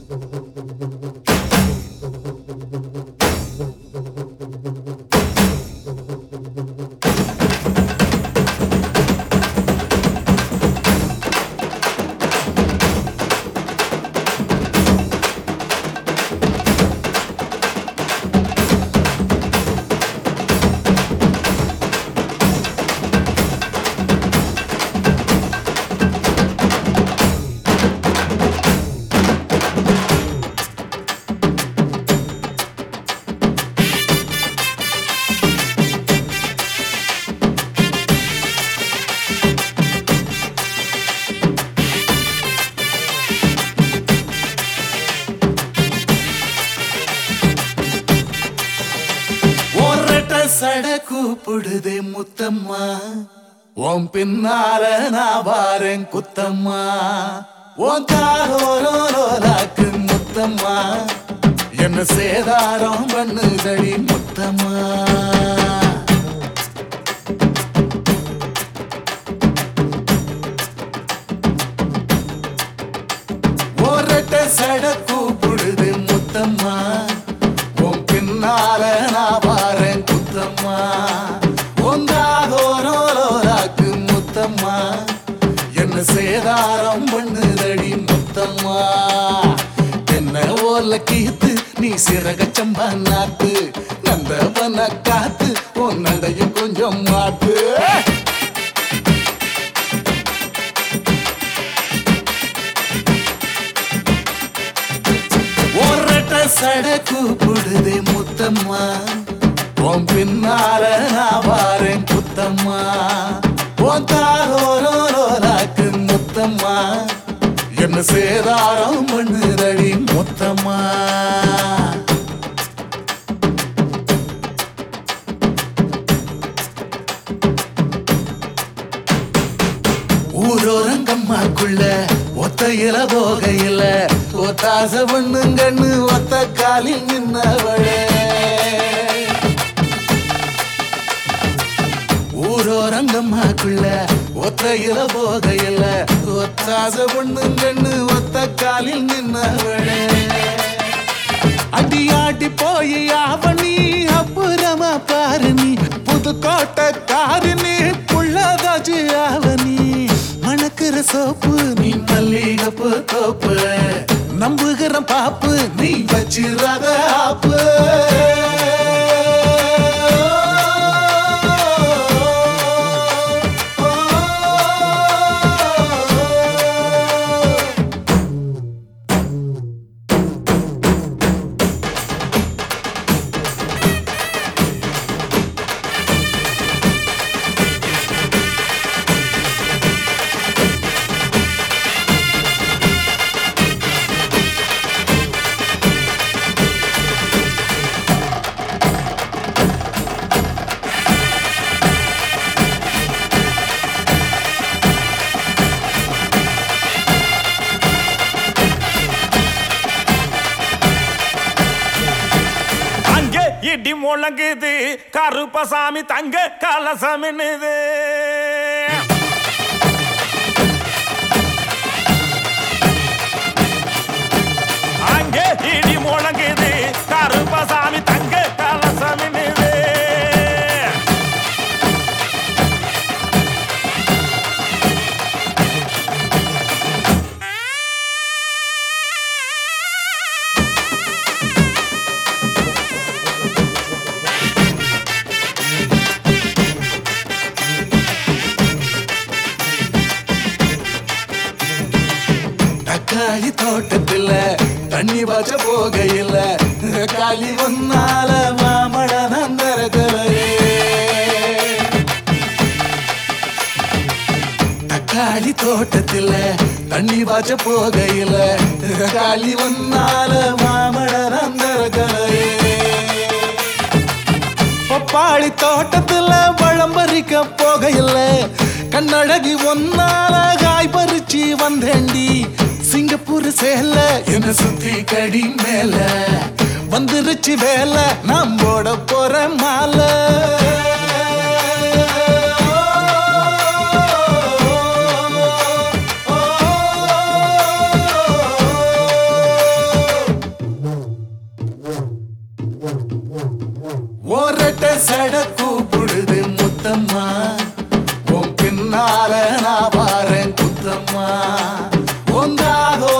ஒரட்ட சட கூப்பிடுதே முத்தம்மா உன் பின்னால நான் வாரேன் குத்தம்மா உன் காரோரோலாக்கு முத்தம்மா என்ன சேதாரம் பண்ணுதடி முத்தம்மா ஒரட்ட சட கூப்பிடுது முத்தம்மா உன் பின்னால நான் வாரேன் குத்தம்மா ஒன்றாதோரோராக்கு முத்தம்மா என்ன சேதாரம் பண்ணுதடி முத்தம்மா என்ன ஓல கீத்து நீ சிறக சம்பா நாத்து நந்தவன காத்து உன் நடையும் கொஞ்சம் மாத்து ஒரட்ட சட கூப்பிடுதே முத்தம்மா உன் பின்னால நான் வாரேன் குத்தம்மா உன் தாரோரோலாக்கு முத்தம்மா என்ன சேதாரம் பண்ணுதடி முத்தம்மா ஊரோரங்கம்மாக்குள்ள ஒத்தையில போகையில ஒத்தாச பண்ணுங்கன்னு ஒத்த காலில் நின்னவளே ஊரோரங்கம்மாக்குள்ள ஒத்தையில போகையில ஒத்தாச பண்ணுங்கன்னு ஒத்த காலில் நின்னவளே அடியாடி போய் ஆவணி அப்புறமா பாரு நீ புதுக்கோட்டை காரு நீ புள்ளதாச்சு ஆவணி மணக்கிற சோப்பு நீ மல்லிகப்பு தோப்பு நம்புகிற பாப்பு நீ வச்சிராத ஆப்பு அங்கே இடி முழங்குது கருப்பசாமி தங்க கலசமின்னுது அங்கே இடி முழங்குது கருப்பசாமி தங்க கலசமின்னுது தக்காளி தோட்டத்துல தண்ணி வச்ச போகையில காலி ஒன்னால மாமழ நந்தரகலையே தக்காளி தோட்டத்துல தண்ணி வாச்ச போகையில காலி ஒன்னால மாமழ நந்தரகலையே பப்பாளி தோட்டத்துல பழம் பறிக்க போகையில கண்ணழகி ஒன்னால காய் பறிச்சு வந்தேண்டி சிங்கப்பூர் சேல என்ன சுத்தி கடி மேல வந்துருச்சு வேலை நாம் போட போற மாலை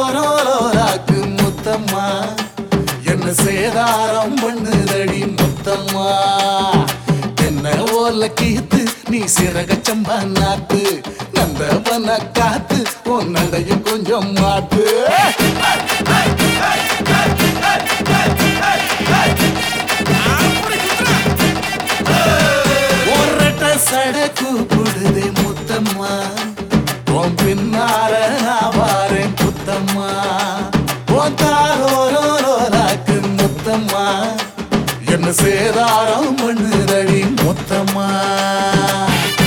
தாரோரோராக்கு முத்தம்மா என்ன சேதாரம் பண்ணுதடி முத்தம்மா என்ன ஓல கீத்து நீ சிறக சம்பா நாத்து நந்த பண்ண காத்து உன் நடையும் கொஞ்சம் மாத்து ஒரட்ட சட கூப்பிடுதே முத்தம்மா உன் பின்னால நான் வாரேன் புத்தம்மா உன் தாரோரோராக்கு முத்தம்மா என்ன சேதாரம் பண்ணுதடி முத்தம்மா